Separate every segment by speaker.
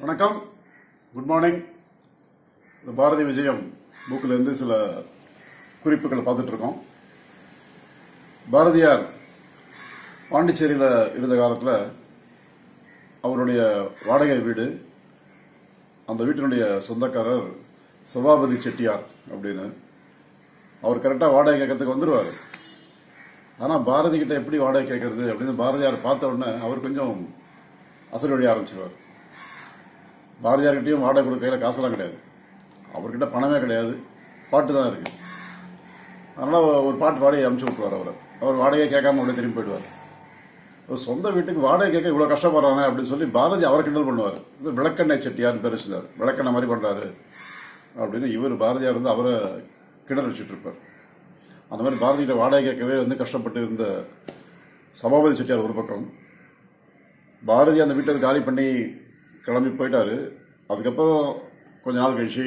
Speaker 1: வணக்கம் good morning இந்த பாரதி விஜயம் புக்கில் இருந்து சில குறிப்புகளை பார்த்துட்டு இருக்கோம் பாரதியார் பாண்டிச்சேரியில் இருந்த காலத்தில் அவருடைய வாடகை வீடு அந்த வீட்டினுடைய சொந்தக்காரர் சபாபதி செட்டியார் அப்படின்னு அவர் கரெக்டாக வாடகை கேட்கறதுக்கு வந்துடுவார் ஆனால் பாரதி கிட்ட எப்படி வாடகை கேட்கறது அப்படின்னு பாரதியார் பார்த்த உடனே அவர் கொஞ்சம் அசல் வழி ஆரம்பிச்சிருவார் பாரதியார்கிட்டயும் வாடகை கொடுக்க கையில் காசெல்லாம் கிடையாது அவர்கிட்ட பணமே கிடையாது பாட்டு தான் இருக்கு அதனால ஒரு பாட்டு பாடி அமுச்சு விட்டுருவார் அவர் அவர் வாடகையை கேட்காம அப்படியே திரும்பி போயிடுவார் அவர் சொந்த வீட்டுக்கு வாடகை கேட்க இவ்வளவு கஷ்டப்படுறானே அப்படின்னு சொல்லி பாரதி அவரை கிண்டல் பண்ணுவார் இது விளக்கெண்ணெய் செட்டியார்னு பேர் வச்சிருந்தார் விளக்கெண்ணெய் மாதிரி பண்றாரு அப்படின்னு இவர் பாரதியார் வந்து அவரை கிணறு வச்சுட்டு இருப்பார் அந்த மாதிரி பாரதிகிட்ட வாடகை கேட்கவே வந்து கஷ்டப்பட்டு இருந்த சபாபதி செட்டியார் ஒரு பக்கம் பாரதி அந்த வீட்டை காலி பண்ணி கிளம்பி போயிட்டாரு அதுக்கப்புறம் கொஞ்ச நாள் கழிச்சு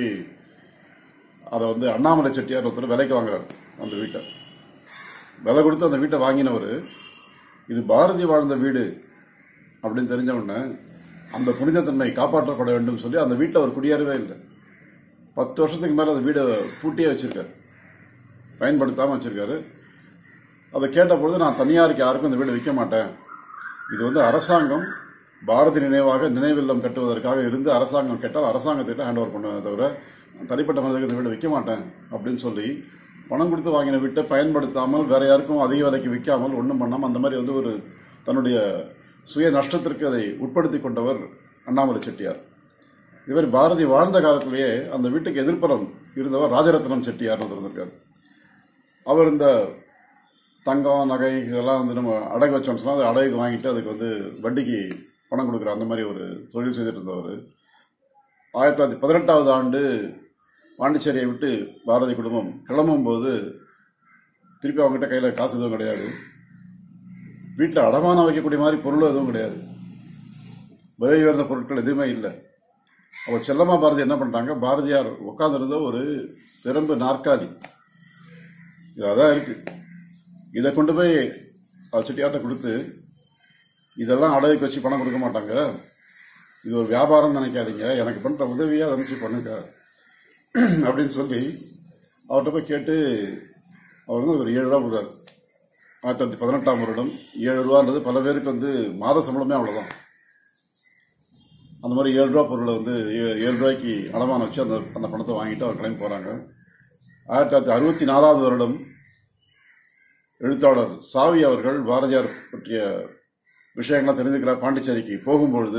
Speaker 1: அதை வந்து அண்ணாமலை செட்டியார் ஒருத்தர் விலைக்கு வாங்குறாரு அந்த வீட்டை விலை கொடுத்து அந்த வீட்டை வாங்கினவர் இது பாரதி வாழ்ந்த வீடு அப்படின்னு தெரிஞ்ச உடனே அந்த புனிதத்தன்மை காப்பாற்றப்பட வேண்டும் சொல்லி அந்த வீட்டில் அவர் குடியேறவே இல்லை பத்து வருஷத்துக்கு மேலே அந்த வீடை பூட்டியே வச்சிருக்காரு பயன்படுத்தாமல் வச்சிருக்காரு அதை கேட்ட பொழுது நான் தனியாருக்கு யாருக்கும் இந்த வீடு விற்க மாட்டேன் இது வந்து அரசாங்கம் பாரதி நினைவாக நினைவில்லம் கட்டுவதற்காக இருந்து அரசாங்கம் கேட்டால் அரசாங்கத்திட்ட ஹேண்ட் ஓவர் பண்ணுவேன் தவிர தனிப்பட்ட மனிதர்கள் இந்த வீடு விற்க மாட்டேன் அப்படின்னு சொல்லி பணம் கொடுத்து வாங்கின வீட்டை பயன்படுத்தாமல் வேற யாருக்கும் அதிக விலைக்கு விற்காமல் ஒன்றும் பண்ணாமல் அந்த மாதிரி வந்து ஒரு தன்னுடைய சுய நஷ்டத்திற்கு அதை உட்படுத்தி கொண்டவர் அண்ணாமலை செட்டியார் இதே மாதிரி பாரதி வாழ்ந்த காலத்திலேயே அந்த வீட்டுக்கு எதிர்ப்புறம் இருந்தவர் ராஜரத்னம் செட்டியார் இருந்திருக்கார் அவர் இந்த தங்கம் நகை இதெல்லாம் வந்து நம்ம அடகு வச்சோம்னு சொன்னால் அது அடகுக்கு வாங்கிட்டு அதுக்கு வந்து வட்டிக்கு பணம் கொடுக்குற அந்த மாதிரி ஒரு தொழில் செய்துட்டு இருந்தவர் ஆயிரத்தி தொள்ளாயிரத்தி பதினெட்டாவது ஆண்டு பாண்டிச்சேரியை விட்டு பாரதி குடும்பம் கிளம்பும் போது திருப்பி அவங்ககிட்ட கையில் காசு எதுவும் கிடையாது வீட்டில் அடமானம் வைக்கக்கூடிய மாதிரி பொருளும் எதுவும் கிடையாது விலை உயர்ந்த பொருட்கள் எதுவுமே இல்லை அவர் செல்லம்மா பாரதி என்ன பண்றாங்க பாரதியார் உட்கார்ந்திருந்த ஒரு பெரும்பு நாற்காலி இது அதான் இருக்கு இதை கொண்டு போய் அவர் செட்டியார்ட்ட கொடுத்து இதெல்லாம் அடகுக்கு வச்சு பணம் கொடுக்க மாட்டாங்க இது ஒரு வியாபாரம் நினைக்காதீங்க எனக்கு பண்ற உதவியை அதை வச்சு பண்ணுங்க அப்படின்னு சொல்லி அவர்கிட்ட போய் கேட்டு அவர் வந்து ஒரு ஏழு ரூபா கொடுக்குறாரு ஆயிரத்தி தொள்ளாயிரத்தி பதினெட்டாம் வருடம் ஏழு ரூபான்றது பல பேருக்கு வந்து மாத சம்பளமே அவ்வளவுதான் அந்த மாதிரி ஏழு ரூபா பொருளை வந்து ஏ- ஏழு ரூபாய்க்கு அடமானம் வச்சு அந்த அந்த பணத்தை வாங்கிட்டு அவர் கிளம்பி போறாங்க ஆயிரத்தி தொள்ளாயிரத்தி அறுபத்தி நாலாவது வருடம் எழுத்தாளர் சாவி அவர்கள் பாரதியார் பற்றிய விஷயங்கள்லாம் தெரிஞ்சுக்கிறார் பாண்டிச்சேரிக்கு போகும்பொழுது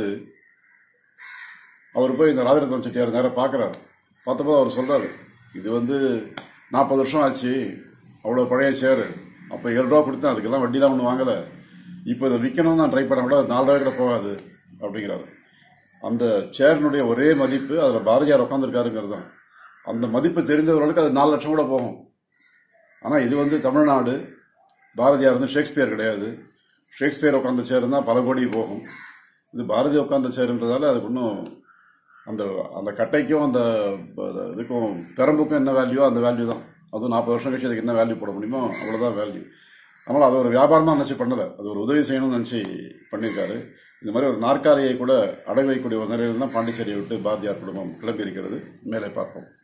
Speaker 1: அவர் போய் இந்த ராஜரத்னம் செட்டியார் நேரம் பார்க்குறாரு பார்த்தபோது அவர் சொல்றாரு இது வந்து நாற்பது வருஷம் ஆச்சு அவ்வளோ பழைய சேரு அப்போ ஏழு ரூபா கொடுத்தேன் அதுக்கெல்லாம் வட்டிலாம் ஒன்றும் வாங்கலை இப்போ இதை விற்கணும்னு நான் ட்ரை பண்ண கூட அது நாலு ரூபாய் கூட போகாது அப்படிங்கிறாரு அந்த சேரினுடைய ஒரே மதிப்பு அதில் பாரதியார் உட்காந்துருக்காருங்கிறது தான் அந்த மதிப்பு தெரிந்தவர்களுக்கு அது நாலு லட்சம் கூட போகும் ஆனால் இது வந்து தமிழ்நாடு பாரதியார் வந்து ஷேக்ஸ்பியர் கிடையாது ஷேக்ஸ்பியர் உட்காந்த சேர் தான் பல கோடி போகும் இது பாரதி உட்காந்த சேர்ன்றதால அதுக்கு இன்னும் அந்த அந்த கட்டைக்கும் அந்த ப- இதுக்கும் பெரம்புக்கும் என்ன வேல்யூ அந்த வேல்யூ தான் அதுவும் நாற்பது வருஷம் கழிச்சு அதுக்கு என்ன வேல்யூ போட முடியுமோ அவ்வளோதான் வேல்யூ அதனால் அது ஒரு வியாபாரமாக நினச்சி பண்ணலை அது ஒரு உதவி செய்யணும்னு நினச்சி பண்ணியிருக்காரு இந்த மாதிரி ஒரு நாற்காலியை கூட அடகு வைக்கக்கூடிய ஒரு நிலையில் தான் பாண்டிச்சேரியை விட்டு பாரதியார் குடும்பம் கிளம்பி இருக்கிறது மேலே பார்ப்போம்